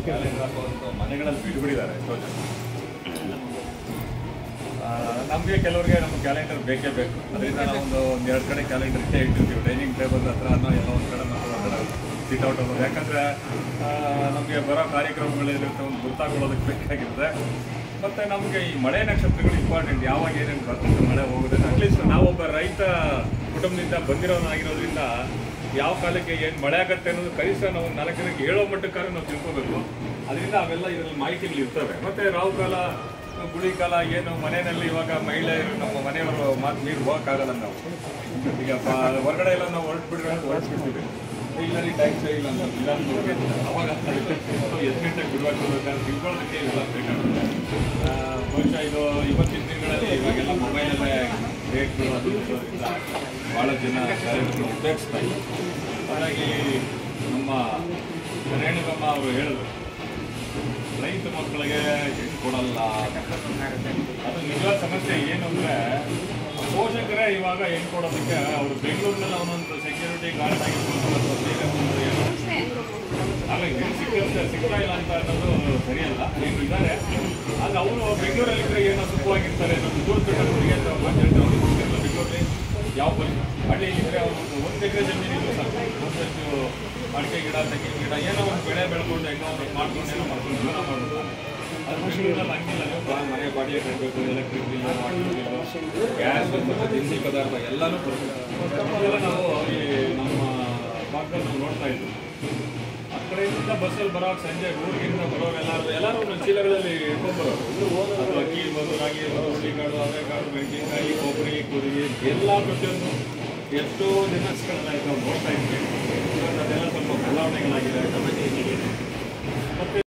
Calendar ಹಾಕುವಂಥ ಮನೆಗಳಲ್ಲಿ ಬಿಡುಬಿಡಿದ್ದಾರೆ ಎಷ್ಟೋ ಜನ ನಮಗೆ ಕೆಲವರಿಗೆ ನಮ್ಮ ಕ್ಯಾಲೆಂಡರ್ ಬೇಕೇ ಬೇಕು ಅದರಿಂದ ನಾವು ಒಂದು ಒಂದು ಎರಡು ಕಡೆ ಕ್ಯಾಲೆಂಡರ್ ಇಟ್ಟೇ ಇಟ್ಟಿರ್ತೀವಿ ಡೈನಿಂಗ್ ಟೇಬಲ್ ಹತ್ರ ಎಲ್ಲ ಒಂದು ಕಡೆ ಮತ್ತು ಒಂದು ಕಡೆ ಸಿಟ್ ಔಟ್ ಆಗೋದು ಯಾಕಂದರೆ ನಮಗೆ ಬರೋ ಕಾರ್ಯಕ್ರಮಗಳಿರುತ್ತೆ ಒಂದು ಗೊತ್ತಾಗೊಳ್ಳೋದಕ್ಕೆ ಬೇಕಾಗಿರುತ್ತೆ ಮತ್ತು ನಮಗೆ ಈ ಮಳೆ ನಕ್ಷತ್ರಗಳು ಇಂಪಾರ್ಟೆಂಟ್ ಯಾವಾಗ ಏನೇನು ಬರ್ತದೆ ಮಳೆ ಹೋಗುತ್ತೆ ಅಟ್ಲೀಸ್ಟ್ ನಾವೊಬ್ಬ ರೈತ ಕುಟುಂಬದಿಂದ ಬಂದಿರೋನಾಗಿರೋದ್ರಿಂದ ಯಾವ ಕಾಲಕ್ಕೆ ಏನು ಮಳೆ ಆಗುತ್ತೆ ಅನ್ನೋದು ಕನಿಷ್ಠ ನಾವು ಒಂದು ನಾಲ್ಕು ಜನಕ್ಕೆ ಹೇಳೋ ಮಟ್ಟಕ್ಕಾದ್ರೂ ನಾವು ತಿಳ್ಕೊಬೇಕು ಅದರಿಂದ ಅವೆಲ್ಲ ಇದರಲ್ಲಿ ಮಾಹಿತಿಗಳು ಇರ್ತವೆ ಮತ್ತು ರಾವು ಕಾಲ ಗುಳಿ ಕಾಲ ಏನು ಮನೆಯಲ್ಲಿ ಇವಾಗ ಮಹಿಳೆಯರು ನಮ್ಮ ಮನೆಯವರು ಮಾತು ನೀರು ಹೋಗೋಕ್ಕಾಗಲ್ಲ ನಾವು ಈಗ ಪ- ಹೊರಗಡೆ ಎಲ್ಲ ನಾವು ಹೊರಟ್ಬಿಟ್ರೆ ಹೊರಟ್ಬಿಡ್ತೀವಿ ಇಲ್ಲ ಈ ಟೈಮ್ ಸರಿ ಇಲ್ಲ ಅಂತ ಇಲ್ಲ ಅಂತ ನೋಡ್ಬೇಕು. ಅವಾಗ ಅದಕ್ಕೆ ನಾವು ಎಷ್ಟು ಗಂಟೆಗೆ ಬಿಡುವಾಗ ಬೇಕಾದ್ರೆ ತಿಳ್ಕೊಳ್ಳೋದಕ್ಕೆ ಇವೆಲ್ಲ ಬೇಕಾಗುತ್ತೆ ಆ, ಬಹುಶಃ ಇದು ಇವತ್ತಿನ ದಿನಗಳಲ್ಲಿ ಇವಾಗೆಲ್ಲ ಮೊಬೈಲಲ್ಲೇ ಡೇಟ್ಗಳು ಅದು ಇದು ಇರೋದ್ರಿಂದ ಭಾಳ ಜನ ಕಾರ್ಯಕ್ರಮ ಉಪಯೋಗಿಸ್ತಾ ಇದ್ದಾರೆ ಹಾಗಾಗಿ ನಮ್ಮ ರೇಣುಕಮ್ಮ ಅವರು ಹೇಳಿದ್ರು ರೈತ ಮಕ್ಕಳಿಗೆ ಕೊಡಲ್ಲ ಅದು ನಿಜವಾದ ಸಮಸ್ಯೆ ಏನು ಅಂದ್ರೆ ಪೋಷಕರೇ ಇವಾಗ ಹೆಣ್ಣು ಕೊಡೋದಕ್ಕೆ ಅವರು ಬೆಂಗಳೂರಿನಲ್ಲಿ ಅವನೊಂದು ಸೆಕ್ಯೂರಿಟಿ ಗಾರ್ಡ್ ಆಗಿರ್ಬೋದು ಅಥವಾ ಬೇರೆ ಒಂದು ಏನೋ ಆಗ ಹೆಣ್ಣು ಸಿಕ್ಕ ಸಿಗ್ತಾ ಇಲ್ಲ ಅಂತ ಅನ್ನೋದು ಸರಿಯಲ್ಲ ಏನು ಇದ್ದಾರೆ ಆದ್ರೆ ಅವರು ಬೆಂಗಳೂರಲ್ಲಿ ಇದ್ರೆ ಏನೋ ಸುಖವಾಗಿರ್ತಾರೆ ನಮ್ಮ ದೂರ ಹುಡುಗಿ ಅಂತ ಮಾತಾಡ್ತಾರೆ ಅವ್ರಿಗೆ ಗೊತ್ತಿರಲ್ಲ ಬೆಂಗಳೂರಲ್ಲಿ ಯಾವ ಬಳಿ ಹಳ್ಳಿ ಇದ್ರೆ ಅವರು ಒಂದು ಎಕರೆ ಜಮೀನಿಗೂ ಸಾಕು ಒಂದಷ್ಟು ಅಡಿಕೆ ಗಿಡ ತೆಂಗಿನ ಗಿಡ ಏನೋ ಒಂದು ಬೆಳೆ ಬೆಳ್ಕೊಂಡು ಹೆಂಗೋ ಒಂದು ಮಾಡ್ಕೊಂಡು ಏನೋ ಮಾಡ್ಕೊಂಡು ಜೀವನ ಮಾಡ್ಬೋದು ಅದು ಬೆಂಗಳೂರಲ್ಲಿ ಹಂಗಿಲ್ಲ ನೀವು ಬಾ- ಮನೆ ಬಾಡಿಗೆ ಕಟ್ಟಬೇಕು electric bill water bill gas ಮತ್ತು ತಿಂಡಿ ಪದಾರ್ಥ ಎಲ್ಲನೂ ಬರುತ್ತೆ ಇದೆಲ್ಲ ನಾವು ಈ ನಮ್ಮ ಭಾಗದಲ್ಲಿ ನಾವು ನೋಡ್ತಾ ಇದ್ವಿ ಆ ಕಡೆಯಿಂದ ಬಸ್ಸಲ್ಲಿ ಬರೋವಾಗ ಸಂಜೆ ಊರಿಗಿಂದ ಬರೋರು ಎಲ್ಲರೂ ಎಲ್ಲರೂ ಒಂದು ಚೀಲಗಳಲ್ಲಿ ಇಟ್ಕೊಂಡ್ಬರೋರು ಅದು ಅಕ್ಕಿ ಇರ್ಬೋದು ರಾಗಿ ಇರ್ಬೋದು ಹುಳಿಕಾಳು ಅವರೆಕಾಳು ಮೆಣಸಿನ್ಕಾಯಿ ಕೊಬ್ಬರಿ ಕುರಿ ಎಲ್ಲ ಪ್ರತಿಯೊಂದು ಎಷ್ಟೋ ದಿನಸ್ಗಳನ್ನ ನಾವು ನೋಡ್ತಾ ಇದ್ವಿ ಇವತ್ತು ಅದೆಲ್ಲ ಸ್ವಲ್ಪ ಬದಲಾವಣೆಗಳಾಗಿದೆ